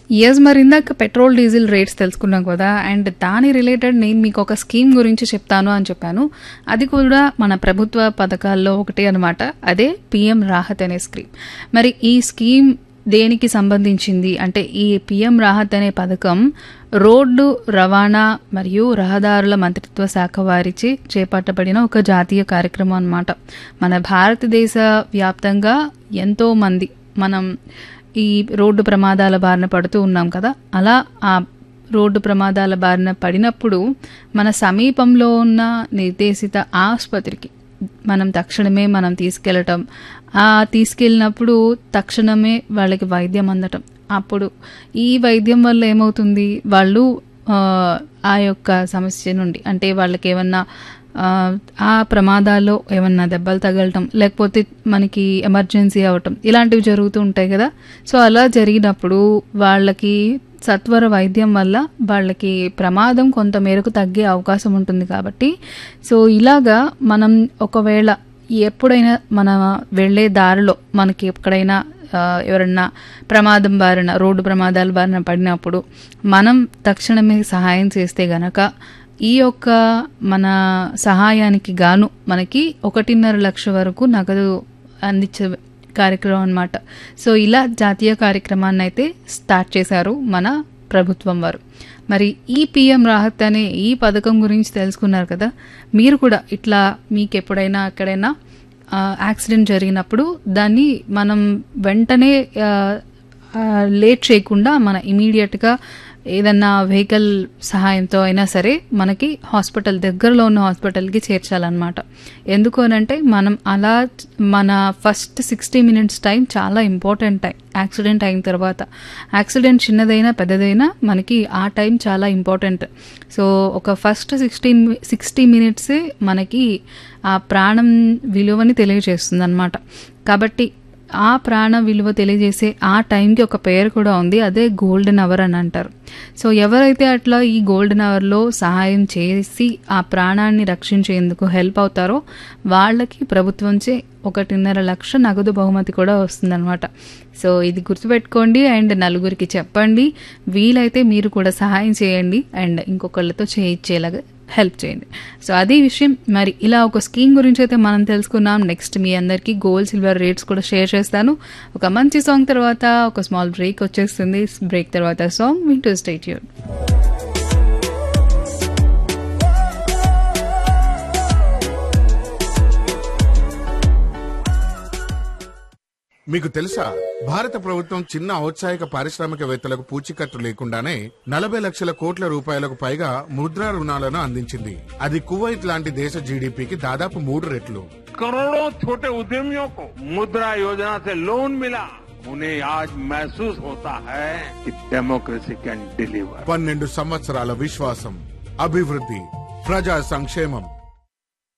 yes మరి ఇందాక petrol diesel rates తెలుసుకున్నాం కదా అండ్ దాని రిలేటెడ్ నేను మీకు ఒక స్కీమ్ గురించి చెప్తాను అని చెప్పాను అది కూడా మన ప్రభుత్వ పథకాల్లో ఒకటి అనమాట అదే పిఎం రాహత్ అనే స్కీమ్ మరి ఈ స్కీమ్ దేనికి సంబంధించింది అంటే ఈ పిఎం రాహత్ అనే పథకం రోడ్డు రవాణా మరియు రహదారుల మంత్రిత్వ శాఖ వారిచే చేపట్టబడిన ఒక జాతీయ కార్యక్రమం అన్నమాట మన భారతదేశ వ్యాప్తంగా ఎంతో మంది మనం ఈ రోడ్డు ప్రమాదాల బారిన పడుతూ ఉన్నాం కదా అలా ఆ రోడ్డు ప్రమాదాల బారిన పడినప్పుడు మన సమీపంలో ఉన్న నిర్దేశిత ఆసుపత్రికి మనం తక్షణమే మనం తీసుకెళ్ళటం ఆ తీసుకెళ్ళినప్పుడు తక్షణమే వాళ్ళకి వైద్యం అందటం అప్పుడు ఈ వైద్యం వల్ల ఏమవుతుంది వాళ్ళు ఆ, ఆ యొక్క సమస్య నుండి అంటే వాళ్ళకి ఏమన్నా ఆ, ఆ ప్రమాదాల్లో ఏమన్నా దెబ్బలు తగలటం లేకపోతే మనకి ఎమర్జెన్సీ అవ్వటం ఇలాంటివి జరుగుతూ ఉంటాయి కదా సో అలా జరిగినప్పుడు వాళ్ళకి సత్వర వైద్యం వల్ల వాళ్ళకి ప్రమాదం కొంత మేరకు తగ్గే అవకాశం ఉంటుంది కాబట్టి సో ఇలాగా మనం ఒకవేళ ఎప్పుడైనా మన వెళ్ళే దారిలో మనకి ఎక్కడైనా ఆ, ఎవరన్నా ప్రమాదం బారిన రోడ్డు ప్రమాదాల బారిన పడినప్పుడు మనం తక్షణమే సహాయం చేస్తే గనక ఈ యొక్క మన సహాయానికి గాను మనకి ఒకటిన్నర లక్ష వరకు నగదు అందించే కార్యక్రమం అన్నమాట సో ఇలా జాతీయ కార్యక్రమాన్ని అయితే స్టార్ట్ చేశారు మన ప్రభుత్వం వారు మరి ఈ పిఎం రాహత్ అనే ఈ పథకం గురించి తెలుసుకున్నారు కదా మీరు కూడా ఇట్లా మీకు ఎప్పుడైనా ఎక్కడైనా ఆ, యాక్సిడెంట్ జరిగినప్పుడు దాన్ని మనం వెంటనే ఆ, ఆ, లేట్ చేయకుండా మన ఇమీడియట్గా ఏదన్నా వెహికల్ సహాయంతో అయినా సరే మనకి హాస్పిటల్ దగ్గరలో ఉన్న హాస్పిటల్కి చేర్చాలన్నమాట ఎందుకు అనంటే మనం అలా మన ఫస్ట్ సిక్స్టీ మినిట్స్ టైం చాలా ఇంపార్టెంట్ టైం యాక్సిడెంట్ అయిన తర్వాత యాక్సిడెంట్ చిన్నదైనా పెద్దదైనా మనకి ఆ టైం చాలా ఇంపార్టెంట్ సో ఒక ఫస్ట్ సిక్స్టీన్ సిక్స్టీ మినిట్సే మనకి ఆ ప్రాణం విలువని తెలియజేస్తుంది అనమాట కాబట్టి ఆ ప్రాణ విలువ తెలియజేసే ఆ టైంకి ఒక పేరు కూడా ఉంది అదే గోల్డెన్ అవర్ అని అంటారు సో ఎవరైతే అట్లా ఈ గోల్డెన్ అవర్లో సహాయం చేసి ఆ ప్రాణాన్ని రక్షించేందుకు హెల్ప్ అవుతారో వాళ్ళకి ప్రభుత్వంచే ఒకటిన్నర లక్ష నగదు బహుమతి కూడా వస్తుందన్నమాట సో ఇది గుర్తుపెట్టుకోండి అండ్ నలుగురికి చెప్పండి వీలైతే మీరు కూడా సహాయం చేయండి అండ్ ఇంకొకళ్ళతో చేయించేలాగా హెల్ప్ చేయండి సో అదే విషయం మరి ఇలా ఒక స్కీమ్ గురించి అయితే మనం తెలుసుకున్నాం నెక్స్ట్ మీ అందరికీ గోల్డ్ సిల్వర్ రేట్స్ కూడా షేర్ చేస్తాను ఒక మంచి సాంగ్ తర్వాత ఒక స్మాల్ బ్రేక్ వచ్చేస్తుంది బ్రేక్ తర్వాత సాంగ్ వింటూ స్టేట్ యూర్ మీకు తెలుసా భారత ప్రభుత్వం చిన్న ఔత్సాహిక పారిశ్రామికవేత్తలకు పూచీకత్తు లేకుండానే నలభై లక్షల కోట్ల రూపాయలకు పైగా ముద్రా రుణాలను అందించింది అది కువైట్ లాంటి దేశ జీడిపికి దాదాపు మూడు రెట్లు करोड़ों छोटे उद्यमियों को मुद्रा योजना से लोन मिला उन्हें आज महसूस होता है कि डेमोक्रेसी कैन डिलीवर పన్నెండు సంవత్సరాల విశ్వాసం అభివృద్ధి ప్రజా సంక్షేమం